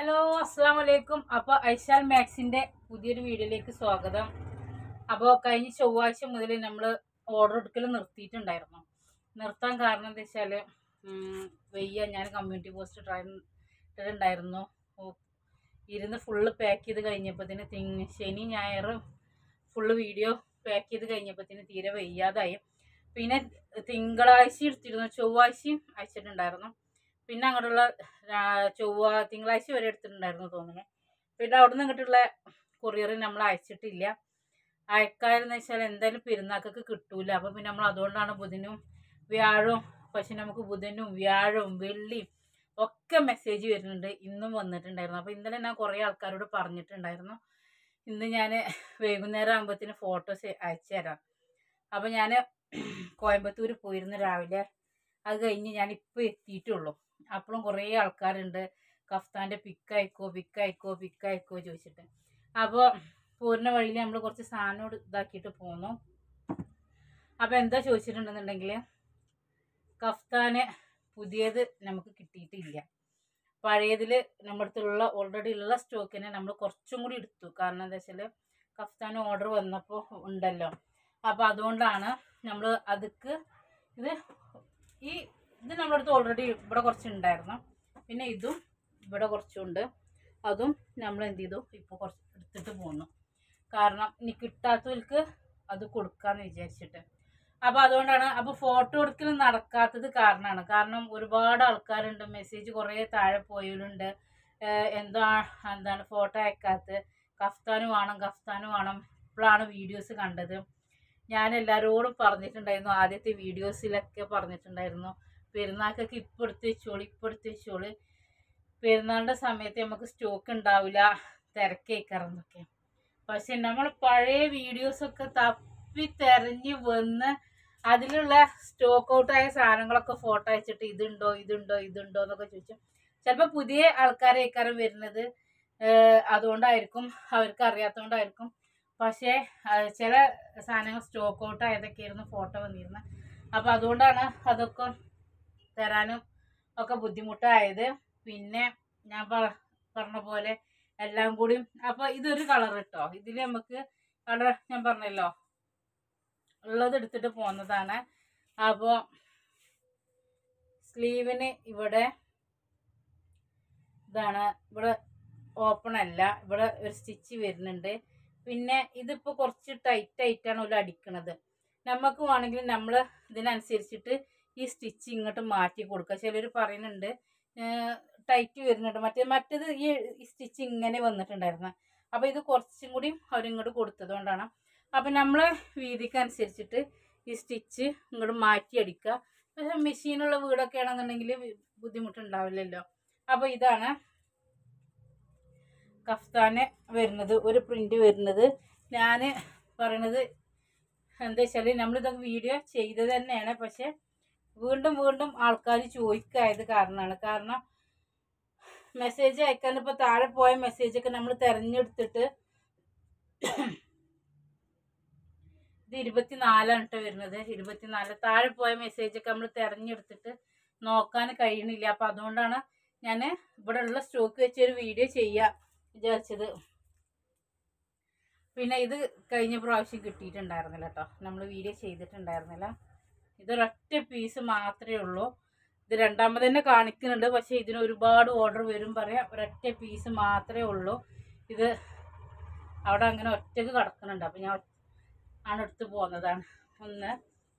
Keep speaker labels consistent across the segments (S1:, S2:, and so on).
S1: hello അസ്സാം വലൈക്കും അപ്പോൾ ഐശാൽ മാക്സിൻ്റെ പുതിയൊരു വീഡിയോയിലേക്ക് സ്വാഗതം അപ്പോൾ കഴിഞ്ഞ ചൊവ്വാഴ്ച മുതൽ നമ്മൾ ഓർഡർ എടുക്കൽ നിർത്തിയിട്ടുണ്ടായിരുന്നു നിർത്താൻ കാരണം എന്താ വെച്ചാൽ വെയ്യ ഞാൻ കമ്മ്യൂണിറ്റി പോസ്റ്റ് ട്രൈ ഇട്ടിട്ടുണ്ടായിരുന്നു ഓ, ഇരുന്ന് ഫുള്ള് പാക്ക് ചെയ്ത് കഴിഞ്ഞപ്പോഴത്തേന് തിങ് ശനി ഞായർ ഫുള്ള് വീഡിയോ പാക്ക് ചെയ്ത് കഴിഞ്ഞപ്പോഴത്തേന് തീരെ വയ്യാതായി പിന്നെ തിങ്കളാഴ്ച എടുത്തിരുന്നു ചൊവ്വാഴ്ചയും അയച്ചിട്ടുണ്ടായിരുന്നു പിന്നെ അങ്ങോട്ടുള്ള രാ- ചൊവ്വ തിങ്കളാഴ്ച വരെ എടുത്തിട്ടുണ്ടായിരുന്നു തോന്നുന്നു പിന്നെ അവിടെ നിന്ന് ഇങ്ങോട്ടുള്ള കൊറിയർ നമ്മൾ അയച്ചിട്ടില്ല അയക്കാരെന്ന് വെച്ചാൽ എന്തായാലും പെരുന്നാക്കൊക്കെ കിട്ടൂല അപ്പം പിന്നെ നമ്മൾ അതുകൊണ്ടാണ് ബുധനും വ്യാഴവും പക്ഷെ നമുക്ക് ബുധനും വ്യാഴവും വെള്ളിയും ഒക്കെ മെസ്സേജ് വരുന്നുണ്ട് ഇന്നും വന്നിട്ടുണ്ടായിരുന്നു അപ്പോൾ ഇന്നലെ ഞാൻ കുറേ ആൾക്കാരോട് പറഞ്ഞിട്ടുണ്ടായിരുന്നു ഇന്ന് ഞാൻ വൈകുന്നേരം ആകുമ്പോഴത്തേന് ഫോട്ടോസ് അയച്ചു തരാം അപ്പോൾ ഞാൻ കോയമ്പത്തൂർ പോയിരുന്നു രാവിലെ അത് കഴിഞ്ഞ് ഞാൻ ഇപ്പോൾ എത്തിയിട്ടുള്ളൂ അപ്പോഴും കുറേ ആൾക്കാരുണ്ട് കഫ്താൻ്റെ പിക്ക് അയക്കോ പിക്ക് അയക്കോ പിക്ക് അയക്കോ ചോദിച്ചിട്ട് അപ്പോൾ പോരുന്ന വഴിയിൽ നമ്മൾ കുറച്ച് സാധനം ഇട് ഇതാക്കിയിട്ട് പോന്നു അപ്പോൾ എന്താ ചോദിച്ചിട്ടുണ്ടെന്നുണ്ടെങ്കിൽ കഫ്താന് പുതിയത് നമുക്ക് കിട്ടിയിട്ടില്ല പഴയതിൽ നമ്മുടെ അടുത്തുള്ള ഓൾറെഡി ഉള്ള സ്റ്റോക്കിനെ നമ്മൾ കുറച്ചും കൂടി എടുത്തു കാരണം എന്താ വെച്ചാൽ കഫ്താൻ ഓർഡർ വന്നപ്പോൾ ഉണ്ടല്ലോ അപ്പോൾ അതുകൊണ്ടാണ് നമ്മൾ അതുക്ക് ഇത് ഈ ഇത് നമ്മുടെ അടുത്ത് ഓൾറെഡി ഇവിടെ കുറച്ചുണ്ടായിരുന്നു പിന്നെ ഇതും ഇവിടെ കുറച്ചുണ്ട് അതും നമ്മൾ എന്ത് ചെയ്തു ഇപ്പോൾ കുറച്ച് എടുത്തിട്ട് പോന്നു കാരണം ഇനി കിട്ടാത്തവർക്ക് അത് കൊടുക്കാന്ന് വിചാരിച്ചിട്ട് അപ്പോൾ അതുകൊണ്ടാണ് അപ്പോൾ ഫോട്ടോ എടുക്കൽ നടക്കാത്തത് കാരണമാണ് കാരണം ഒരുപാട് ആൾക്കാരുണ്ട് മെസ്സേജ് കുറേ താഴെ പോയവരുണ്ട് ഏഹ് എന്താ എന്താണ് ഫോട്ടോ അയക്കാത്ത കഫ്താന് വേണം കഫ്താന് വേണം ഇപ്പോഴാണ് വീഡിയോസ് കണ്ടത് ഞാൻ എല്ലാവരോടും പറഞ്ഞിട്ടുണ്ടായിരുന്നു ആദ്യത്തെ വീഡിയോസിലൊക്കെ പറഞ്ഞിട്ടുണ്ടായിരുന്നു പെരുന്നാൾക്കൊക്കെ ഇപ്പോൾ എടുത്ത് വെച്ചോളി ഇപ്പോൾ എടുത്ത് വെച്ചോളി പെരുന്നാളിൻ്റെ സമയത്ത് നമുക്ക് സ്റ്റോക്ക് ഉണ്ടാവില്ല തിരക്കേക്കാറെന്നൊക്കെ പക്ഷെ നമ്മൾ പഴയ വീഡിയോസൊക്കെ തപ്പി തെരഞ്ഞ് വന്ന് അതിലുള്ള സ്റ്റോക്ക് ഔട്ടായ സാധനങ്ങളൊക്കെ ഫോട്ടോ അയച്ചിട്ട് ഇതുണ്ടോ ഇതുണ്ടോ ഇതുണ്ടോ എന്നൊക്കെ ചോദിച്ചു ചിലപ്പോൾ പുതിയ ആൾക്കാരേക്കാരം വരുന്നത് ഏഹ് അതുകൊണ്ടായിരിക്കും അവർക്ക് അറിയാത്തതുകൊണ്ടായിരിക്കും പക്ഷേ അത് ചില സാധനങ്ങൾ സ്റ്റോക്ക് ഔട്ട് ആയതൊക്കെയായിരുന്നു ഫോട്ടോ വന്നിരുന്നത് അപ്പോൾ അതുകൊണ്ടാണ് അതൊക്കെ തരാനും ഒക്കെ ബുദ്ധിമുട്ടായത് പിന്നെ ഞാൻ പറ- പറഞ്ഞ പോലെ എല്ലാം കൂടിയും അപ്പോൾ ഇതൊരു കളർ കേട്ടോ ഇതിൽ നമുക്ക് കളർ ഞാൻ പറഞ്ഞല്ലോ ഉള്ളത് എടുത്തിട്ട് പോകുന്നതാണ് അപ്പോൾ സ്ലീവിന് ഇവിടെ ഇതാണ് ഇവിടെ ഓപ്പൺ അല്ല ഇവിടെ ഒരു സ്റ്റിച്ച് വരുന്നുണ്ട് പിന്നെ ഇതിപ്പോൾ കുറച്ച് ടൈറ്റ് ആയിട്ടാണ് ഒരു അടിക്കണത് നമുക്ക് വേണമെങ്കിൽ നമ്മൾ ഇതിനനുസരിച്ചിട്ട് ഈ സ്റ്റിച്ച് ഇങ്ങോട്ട് മാറ്റി കൊടുക്കുക ചിലർ പറയുന്നുണ്ട് ടൈറ്റ് വരുന്നുണ്ട് മറ്റേ മറ്റേത് ഈ സ്റ്റിച്ച് ഇങ്ങനെ വന്നിട്ടുണ്ടായിരുന്നു അപ്പോൾ ഇത് കുറച്ചും കൂടി അവരിങ്ങോട്ട് കൊടുത്തത് കൊണ്ടാണ് അപ്പോൾ നമ്മൾ വീതിക്ക് അനുസരിച്ചിട്ട് ഈ സ്റ്റിച്ച് ഇങ്ങോട്ട് മാറ്റി അടിക്കുക പക്ഷേ മെഷീനുള്ള വീടൊക്കെ ആണെന്നുണ്ടെങ്കിൽ ബുദ്ധിമുട്ടുണ്ടാവില്ലല്ലോ അപ്പോൾ ഇതാണ് കഫ്താന് വരുന്നത് ഒരു പ്രിൻ്റ് വരുന്നത് ഞാൻ പറയണത് എന്താ വെച്ചാൽ നമ്മളിതൊക്കെ വീഡിയോ ചെയ്തത് തന്നെയാണ് പക്ഷെ വീണ്ടും വീണ്ടും ആൾക്കാർ ചോദിക്കായത് കാരണമാണ് കാരണം മെസ്സേജ് അയക്കാൻ ഇപ്പോൾ താഴെ പോയ മെസ്സേജൊക്കെ നമ്മൾ തിരഞ്ഞെടുത്തിട്ട് ഇത് ഇരുപത്തിനാലാണ് കേട്ടോ വരുന്നത് ഇരുപത്തിനാല് താഴെ പോയ മെസ്സേജൊക്കെ നമ്മൾ തിരഞ്ഞെടുത്തിട്ട് നോക്കാൻ കഴിയണില്ല അപ്പം അതുകൊണ്ടാണ് ഞാൻ ഇവിടെ ഉള്ള സ്റ്റോക്ക് വെച്ച് ഒരു വീഡിയോ ചെയ്യാം വിചാരിച്ചത് പിന്നെ ഇത് കഴിഞ്ഞ പ്രാവശ്യം കിട്ടിയിട്ടുണ്ടായിരുന്നില്ല കേട്ടോ നമ്മൾ വീഡിയോ ചെയ്തിട്ടുണ്ടായിരുന്നില്ല ഇതൊരൊറ്റ പീസ് മാത്രമേ ഉള്ളൂ ഇത് രണ്ടാമത് തന്നെ കാണിക്കുന്നുണ്ട് പക്ഷേ ഇതിന് ഒരുപാട് ഓർഡർ വരും പറയാം ഒരൊറ്റ പീസ് മാത്രമേ ഉള്ളൂ ഇത് അവിടെ അങ്ങനെ ഒറ്റക്ക് കിടക്കുന്നുണ്ട് അപ്പം ഞാൻ ആണ് എടുത്ത് പോകുന്നതാണ് ഒന്ന്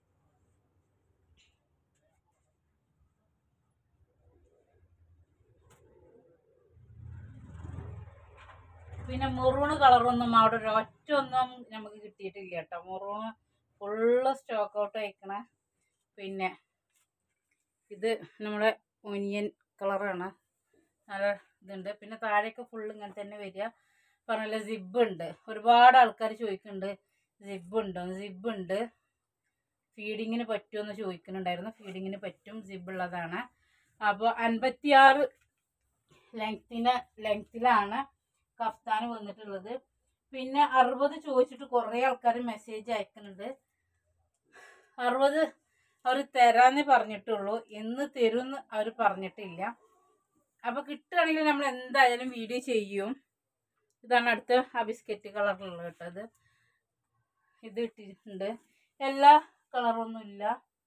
S1: പിന്നെ മെറൂണ് കളറൊന്നും അവിടെ ഒരൊറ്റ ഒന്നും നമുക്ക് കിട്ടിയിട്ടില്ല കേട്ടോ മെറൂണ് ഫുള്ള് സ്റ്റോക്ക് ഔട്ട് അയക്കണ പിന്നെ ഇത് നമ്മുടെ ഒനിയൻ കളറാണ് നല്ല ഇതുണ്ട് പിന്നെ താഴേക്ക് ഫുള്ള് ഇങ്ങനെ തന്നെ വരിക പറഞ്ഞല്ലോ സിബ് ഉണ്ട് ഒരുപാട് ആൾക്കാർ ചോദിക്കുന്നുണ്ട് സിബ് ഉണ്ടോ സിബ് ഉണ്ട് ഫീഡിങ്ങിന് പറ്റുമെന്ന് ചോദിക്കുന്നുണ്ടായിരുന്നു ഫീഡിങ്ങിന് പറ്റും സിബ് ഉള്ളതാണ് അപ്പോൾ അൻപത്തിയാറ് ലെങ്ത്തിന് ലെങ്ത്തിലാണ് കഫ്താൻ വന്നിട്ടുള്ളത് പിന്നെ അറുപത് ചോദിച്ചിട്ട് കുറേ ആൾക്കാർ മെസ്സേജ് അയക്കുന്നുണ്ട് അറുപത് അവർ തരാന്നേ പറഞ്ഞിട്ടുള്ളൂ എന്ന് തരുമെന്ന് അവർ പറഞ്ഞിട്ടില്ല അപ്പോൾ കിട്ടുകയാണെങ്കിൽ നമ്മൾ എന്തായാലും വീഡിയോ ചെയ്യും ഇതാണ് അടുത്ത ആ ബിസ്ക്കറ്റ് കളറിലുള്ള കേട്ടോ ഇത് ഇത് ഇട്ടിട്ടുണ്ട് എല്ലാ കളറൊന്നും ഇല്ല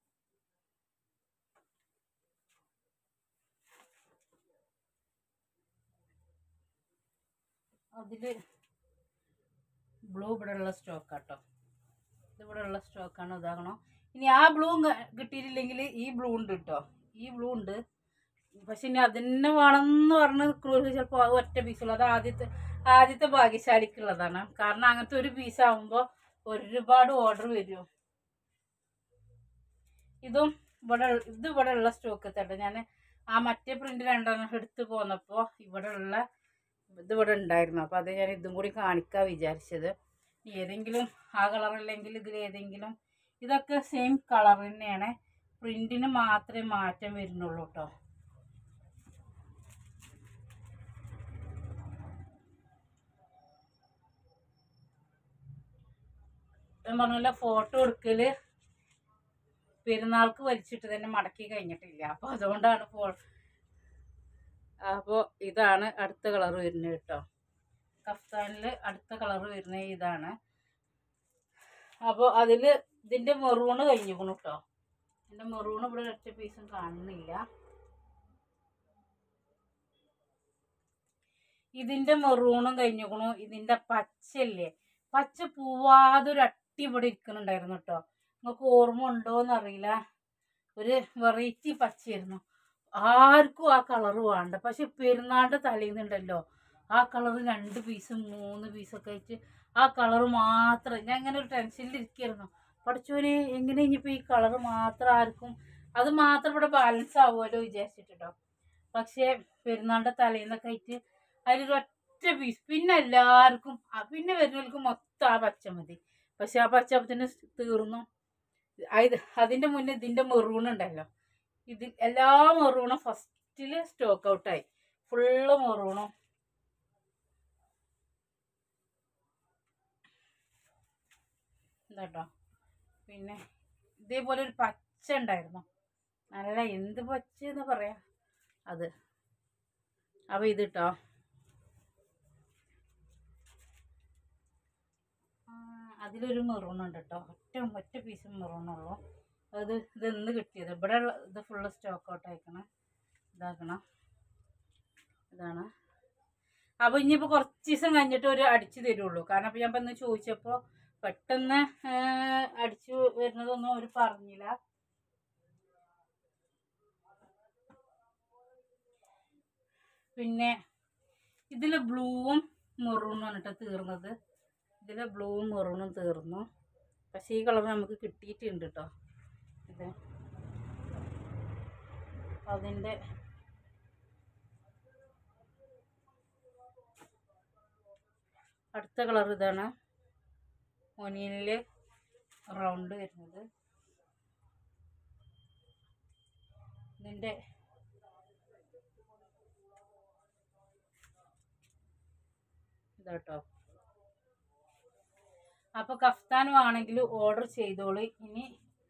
S1: അതിൽ ബ്ലൂ ഇവിടെ ഉള്ള സ്റ്റോക്ക് കേട്ടോ ഇതിവിടെ ഉള്ള സ്റ്റോക്കാണ് ഇതാകണം ഇനി ആ ബ്ലൂ കിട്ടിയിട്ടില്ലെങ്കിൽ ഈ ബ്ലൂ ഉണ്ട് കേട്ടോ ഈ ബ്ലൂ ഉണ്ട് പക്ഷെ ഇനി അതന്നെ വേണമെന്ന് പറഞ്ഞ് ക്രൂര് ചിലപ്പോൾ അത് ഒറ്റ പീസുള്ളൂ അത് ആദ്യത്തെ ആദ്യത്തെ ഭാഗ്യശാലിക്കുള്ളതാണ് കാരണം അങ്ങനത്തെ ഒരു പീസ് ആകുമ്പോൾ ഒരുപാട് ഓർഡർ വരും ഇതും ഇവിടെ ഇത് ഇവിടെ ഉള്ള സ്റ്റോക്ക് തട്ടെ ഞാൻ ആ മറ്റേ പ്രിന്റ് രണ്ടെണ്ണം എടുത്ത് പോന്നപ്പോൾ ഇവിടെ ഉള്ള ഇത് ഇവിടെ ഉണ്ടായിരുന്നു അപ്പോൾ അത് ഞാൻ ഇതും കൂടി കാണിക്കാൻ വിചാരിച്ചത് ഏതെങ്കിലും ആ കളർ അല്ലെങ്കിൽ ഇതിൽ ഏതെങ്കിലും ഇതൊക്കെ സെയിം കളർ തന്നെയാണ് പ്രിന്റിന് മാത്രമേ മാറ്റം വരുന്നുള്ളൂ കേട്ടോ ഞാൻ പറഞ്ഞല്ലോ ഫോട്ടോ എടുക്കല് പെരുന്നാൾക്ക് വലിച്ചിട്ട് തന്നെ മടക്കി കഴിഞ്ഞിട്ടില്ല അപ്പോൾ അതുകൊണ്ടാണ് ഫോ അപ്പോൾ ഇതാണ് അടുത്ത കളർ വരുന്നത് കേട്ടോ കഫ്താനിൽ അടുത്ത കളർ വരുന്നത് ഇതാണ് അപ്പോൾ അതിൽ ഇതിൻ്റെ മെറൂണ് കഴിഞ്ഞിരിക്കണു കേട്ടോ ഇതിൻ്റെ മെറൂൺ ഇവിടെ ഒറ്റ പീസും കാണുന്നില്ല ഇതിൻ്റെ മെറൂണും കഴിഞ്ഞിരിക്കണു ഇതിൻ്റെ പച്ചല്ലേ പച്ച പൂവാതെ ഒരു അട്ടി ഇവിടെ ഇരിക്കുന്നുണ്ടായിരുന്നു കേട്ടോ നിങ്ങൾക്ക് ഓർമ്മ ഉണ്ടോയെന്ന് അറിയില്ല ഒരു വെറൈറ്റി പച്ചയായിരുന്നു ആർക്കും ആ കളറ് വേണ്ട പക്ഷെ പെരുന്നാളിൻ്റെ തലേന്നുണ്ടല്ലോ ആ കളറ് രണ്ട് പീസും മൂന്ന് പീസൊക്കെ ആയിട്ട് ആ കളറ് മാത്രം ഞാൻ ഇങ്ങനെ ഒരു ടെൻഷനിൽ ഇരിക്കുകയായിരുന്നു പഠിച്ചോനെ എങ്ങനെ ഇനിയിപ്പോൾ ഈ കളറ് മാത്രം ആർക്കും അത് മാത്രം ഇവിടെ ബാലൻസ് ആവുമല്ലോ വിചാരിച്ചിട്ടോ പക്ഷേ പെരുന്നാളിൻ്റെ തലേന്നൊക്കെ ആയിട്ട് അതിലൊരു ഒറ്റ പീസ് പിന്നെ എല്ലാവർക്കും ആ പിന്നെ വരുന്നവർക്ക് മൊത്തം ആ പച്ച മതി പക്ഷെ ആ പച്ച തന്നെ തീർന്നു അത് അതിൻ്റെ മുന്നേ ഇതിൻ്റെ മെറൂൺ ഉണ്ടല്ലോ ഇത് എല്ലാ മെറൂണും ഫസ്റ്റിൽ സ്റ്റോക്ക് ഔട്ടായി ഫുള്ള് മെറൂണും എന്താട്ടോ പിന്നെ ഇതേപോലെ ഒരു പച്ച ഉണ്ടായിരുന്നു നല്ല എന്ത് പച്ച എന്ന് പറയാ അത് അപ്പോൾ ഇത് കേട്ടോ അതിലൊരു മെറൂൺ ഉണ്ട് കേട്ടോ ഒറ്റ ഒറ്റ പീസ് മെറൂണുള്ളൂ അത് ഇത് ഇന്ന് കിട്ടിയത് ഇവിടെ ഉള്ള ഇത് ഫുള്ള് സ്റ്റോക്ക് ഔട്ട് ആക്കണം ഇതാക്കണം ഇതാണ് അപ്പോൾ ഇനിയിപ്പോൾ കുറച്ച് ദിവസം കഴിഞ്ഞിട്ട് ഒരു അടിച്ച് തരുള്ളൂ കാരണം അപ്പോൾ ഞാൻ ഇപ്പം ഇന്ന് ചോദിച്ചപ്പോൾ പെട്ടെന്ന് ഏഹ്, അടിച്ചു വരുന്നതൊന്നും അവർ പറഞ്ഞില്ല പിന്നെ ഇതിൽ ബ്ലൂവും മെറൂണും ആണ് കേട്ടോ തീർന്നത് ഇതിൽ ബ്ലൂവും മെറൂണും തീർന്നു പക്ഷേ ഈ കളർ നമുക്ക് കിട്ടിയിട്ടുണ്ട് കേട്ടോ ഇത് അതിൻ്റെ അടുത്ത കളർ ഇതാണ് ഒനിയനിൽ റൗണ്ട് വരുന്നത് ഇതിൻ്റെ ഇതാട്ടോ അപ്പോൾ കഫ്താനും ആണെങ്കിൽ ഓർഡർ ചെയ്തോളൂ ഇനി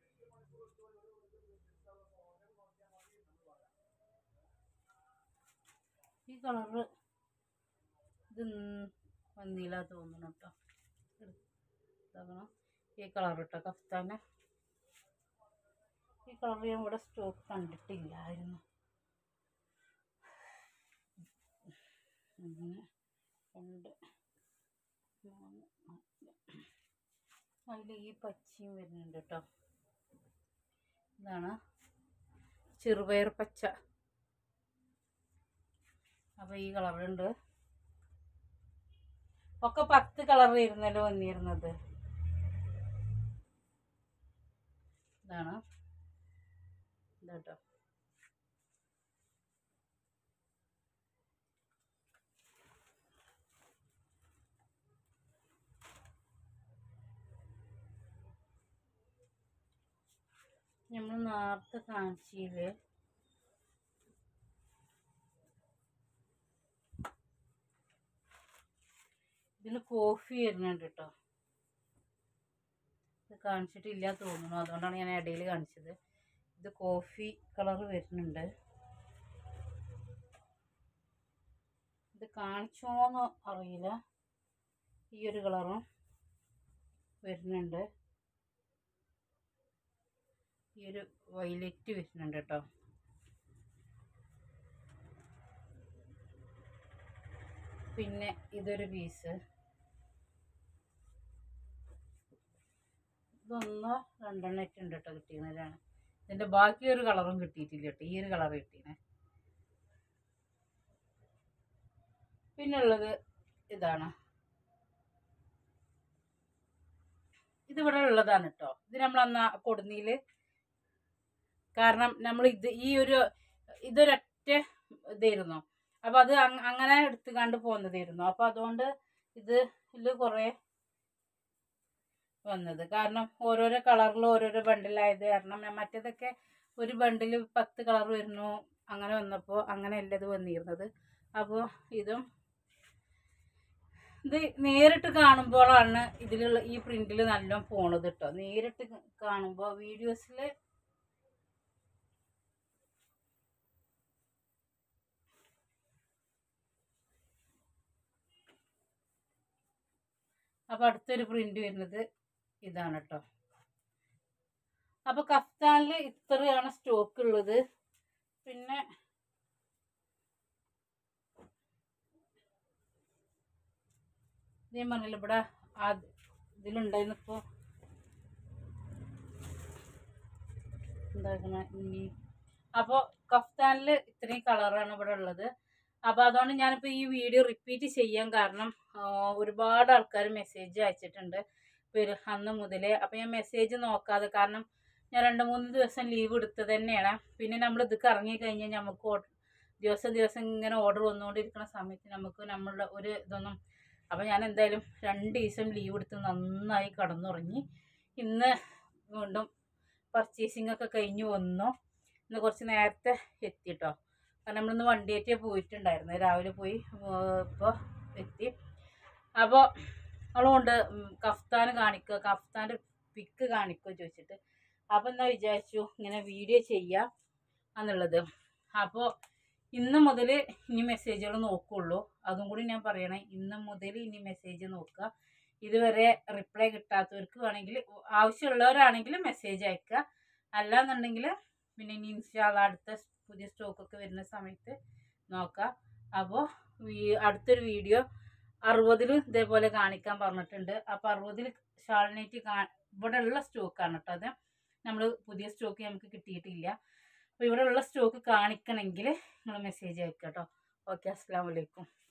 S1: ഈ കളറ് ഇത് ന്ന് വന്നില്ല തോന്നുന്നു കേട്ടോ ഇതാക്കണം ഈ കളർ കേട്ടോ കഫ്താന് ഈ കളർ ഞാൻ ഇവിടെ സ്റ്റോക്ക് കണ്ടിട്ടില്ലായിരുന്നു ഒന്ന് രണ്ട് മൂന്ന് നാല് അതിൽ ഈ പച്ചയും വരുന്നുണ്ട് കേട്ടോ ഇതാണ് ചെറുപയർ പച്ച അപ്പോൾ ഈ കളറുണ്ട് ഒക്കെ പത്ത് കളർ ഇരുന്നല്ലോ വന്നിരുന്നത് ഇതാണ് ഇതാട്ടോ നമ്മൾ നേരത്തെ കാണിച്ചില്ലേ ഇതിൽ കോഫി വരുന്നുണ്ട് കേട്ടോ ഇത് കാണിച്ചിട്ടില്ല തോന്നുന്നു അതുകൊണ്ടാണ് ഞാൻ ഇടയിൽ കാണിച്ചത് ഇത് കോഫി കളർ വരുന്നുണ്ട് ഇത് കാണിച്ചോന്ന് അറിയില്ല ഈ ഒരു കളറും വരുന്നുണ്ട് ഈ ഒരു വൈലറ്റ് വരുന്നുണ്ട് കേട്ടോ പിന്നെ ഇതൊരു പീസ് ഇതൊന്നോ രണ്ടെണ്ണം ഉണ്ട് കേട്ടോ കിട്ടിയതാണ് ഇതിൻ്റെ ബാക്കി ഒരു കളറും കിട്ടിയിട്ടില്ല കേട്ടോ ഈ ഒരു കളർ കിട്ടിയത് പിന്നുള്ളത് ഇതാണ് ഇതിവിടെ ഉള്ളതാണ് കേട്ടോ ഇത് നമ്മൾ അന്ന് കൊടുന്നീൽ കാരണം നമ്മൾ ഇത് ഈ ഒരു ഇതൊരൊറ്റ ഇതായിരുന്നു അപ്പോൾ അത് അങ്- അങ്ങനെ എടുത്ത് കണ്ട് പോകുന്നതായിരുന്നു അപ്പോൾ അതുകൊണ്ട് ഇത് ഇതിൽ കുറേ വന്നത് കാരണം ഓരോരോ കളറിൽ ഓരോരോ ബണ്ടിലായത് കാരണം ഞാൻ മറ്റേതൊക്കെ ഒരു ബണ്ടിൽ പത്ത് കളർ വരുന്നു അങ്ങനെ വന്നപ്പോൾ അങ്ങനെ അല്ല ഇത് വന്നിരുന്നത് അപ്പോൾ ഇതും ഇത് നേരിട്ട് കാണുമ്പോഴാണ് ഇതിലുള്ള ഈ പ്രിന്റിൽ നല്ലോണം പോണത് കേട്ടോ നേരിട്ട് കാണുമ്പോൾ വീഡിയോസിൽ അപ്പോൾ അടുത്തൊരു പ്രിന്റ് വരുന്നത് ഇതാണ് കേട്ടോ അപ്പോൾ കഫ്താനിൽ ഇത്രയാണ് സ്റ്റോക്ക് ഉള്ളത് പിന്നെ ഇതേ പറഞ്ഞില്ല ഇവിടെ ആ ഇതിലുണ്ടായിരുന്നു ഇപ്പോൾ എന്താക്കണ ഇനി അപ്പോൾ കഫ്താനിൽ ഇത്രയും കളറാണ് ഇവിടെ ഉള്ളത് അപ്പോൾ അതുകൊണ്ട് ഞാനിപ്പോൾ ഈ വീഡിയോ റിപ്പീറ്റ് ചെയ്യാൻ കാരണം ആ, ഒരുപാട് ആൾക്കാർ മെസ്സേജ് അയച്ചിട്ടുണ്ട് പേര് അന്ന് മുതലേ അപ്പോൾ ഞാൻ മെസ്സേജ് നോക്കാതെ കാരണം ഞാൻ രണ്ട് മൂന്ന് ദിവസം ലീവ് എടുത്തത് തന്നെയാണ് പിന്നെ നമ്മൾ ഇതൊക്കെ ഇറങ്ങി കഴിഞ്ഞാൽ നമുക്ക് ഓ- ദിവസം ദിവസം ഇങ്ങനെ ഓർഡർ വന്നുകൊണ്ടിരിക്കുന്ന സമയത്ത് നമുക്ക് നമ്മളുടെ ഒരു ഇതൊന്നും അപ്പോൾ ഞാൻ എന്തായാലും രണ്ട് ദിവസം ലീവ് എടുത്ത് നന്നായി കടന്നുറങ്ങി ഇന്ന് വീണ്ടും പർച്ചേസിംഗ് ഒക്കെ കഴിഞ്ഞ് വന്നു ഇന്ന് കുറച്ച് നേരത്തെ എത്തിട്ടോ കാരണം നമ്മളിന്ന് വണ്ടിയേറ്റേ പോയിട്ടുണ്ടായിരുന്നു രാവിലെ പോയി ഇപ്പോൾ എത്തി അപ്പോൾ അവളുകൊണ്ട് കഫ്താൻ കാണിക്കുക കഫ്താൻ്റെ പിക്ക് കാണിക്കുക ചോദിച്ചിട്ട് അപ്പോൾ എന്താ വിചാരിച്ചു ഇങ്ങനെ വീഡിയോ ചെയ്യാം എന്നുള്ളത് അപ്പോൾ ഇന്ന് മുതൽ ഇനി മെസ്സേജുകൾ നോക്കുള്ളൂ അതും കൂടി ഞാൻ പറയണേ ഇന്ന് മുതൽ ഇനി മെസ്സേജ് നോക്കുക ഇതുവരെ റിപ്ലൈ കിട്ടാത്തവർക്ക് വേണമെങ്കിൽ ആവശ്യമുള്ളവരാണെങ്കിൽ മെസ്സേജ് അയക്കുക അല്ലാന്നുണ്ടെങ്കിൽ പിന്നെ ഇനി ഇൻസ്റ്റാൾ അടുത്ത പുതിയ സ്റ്റോക്കൊക്കെ വരുന്ന സമയത്ത് നോക്കാം അപ്പോൾ അടുത്തൊരു വീഡിയോ അറുപതിൽ ഇതേപോലെ കാണിക്കാൻ പറഞ്ഞിട്ടുണ്ട് അപ്പോൾ അറുപതിൽ ഷാൾനേറ്റ് കാ ഇവിടെ ഉള്ള സ്റ്റോക്കാണ് കേട്ടോ അത് നമ്മൾ പുതിയ സ്റ്റോക്ക് നമുക്ക് കിട്ടിയിട്ടില്ല അപ്പോൾ ഇവിടെ ഉള്ള സ്റ്റോക്ക് കാണിക്കണമെങ്കിൽ നിങ്ങൾ മെസ്സേജ് അയക്കാം കേട്ടോ ഓക്കെ അസ്സാം വലൈക്കും